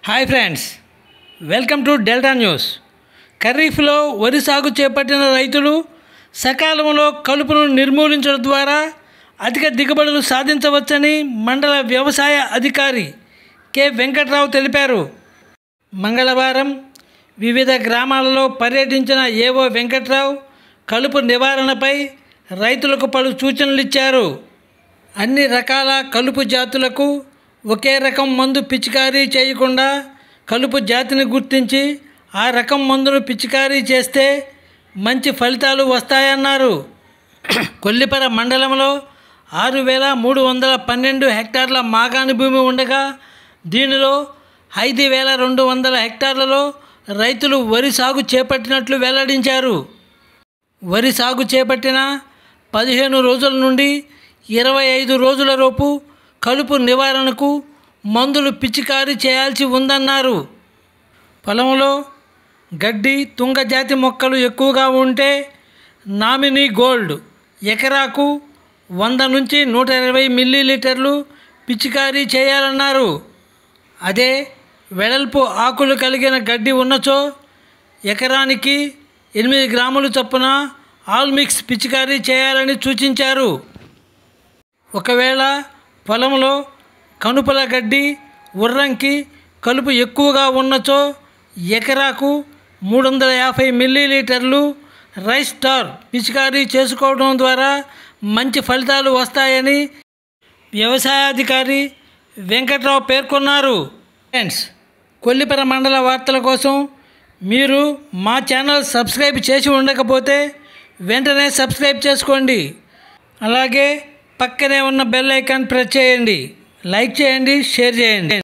hi friends welcome to delta news ఖరీఫ్లో వరి సాగు చేపట్టిన రైతులు సకాలంలో కలుపును నిర్మూలించడం ద్వారా అధిక దిగుబడులు సాధించవచ్చని మండల వ్యవసాయ అధికారి కె వెంకట్రావు తెలిపారు మంగళవారం వివిధ గ్రామాలలో పర్యటించిన ఏవో వెంకట్రావు కలుపు నివారణపై రైతులకు పలు సూచనలు ఇచ్చారు అన్ని రకాల కలుపు జాతులకు ఒకే రకం మందు పిచికారీ చేయకుండా కలుపు జాతిని గుర్తించి ఆ రకం మందును పిచికారీ చేస్తే మంచి ఫలితాలు వస్తాయన్నారు కొల్లిపర మండలంలో ఆరు వేల మూడు వందల పన్నెండు హెక్టార్ల మాగాణి భూమి ఉండగా దీనిలో ఐదు వేల రెండు వందల హెక్టార్లలో రైతులు వరి సాగు చేపట్టినట్లు వెల్లడించారు వరి సాగు చేపట్టిన పదిహేను రోజుల నుండి ఇరవై ఐదు రోజుల లోపు కలుపు నివారణకు మందులు పిచికారీ చేయాల్సి ఉందన్నారు పొలంలో గడ్డి తుంగజాతి మొక్కలు ఎక్కువగా ఉంటే నామినీ గోల్డ్ ఎకరాకు వంద నుంచి నూట ఇరవై మిల్లీలీటర్లు పిచికారీ చేయాలన్నారు అదే వెడల్పు ఆకులు కలిగిన గడ్డి ఉన్నచో ఎకరానికి ఎనిమిది గ్రాములు చొప్పున ఆల్ మిక్స్ పిచికారీ చేయాలని సూచించారు ఒకవేళ పొలంలో కనుపల గడ్డి ఉర్రంకి కలుపు ఎక్కువగా ఉన్నచో ఎకరాకు మూడు వందల యాభై మిల్లీలీటర్లు రైస్ స్టార్ పిచికారీ చేసుకోవడం ద్వారా మంచి ఫలితాలు వస్తాయని వ్యవసాయాధికారి వెంకట్రావు పేర్కొన్నారు ఫ్రెండ్స్ కొల్లిపర మండల వార్తల కోసం మీరు మా ఛానల్ సబ్స్క్రైబ్ చేసి ఉండకపోతే వెంటనే సబ్స్క్రైబ్ చేసుకోండి అలాగే పక్కనే ఉన్న బెల్ ఐకాన్ ప్రెస్ చేయండి లైక్ చేయండి షేర్ చేయండి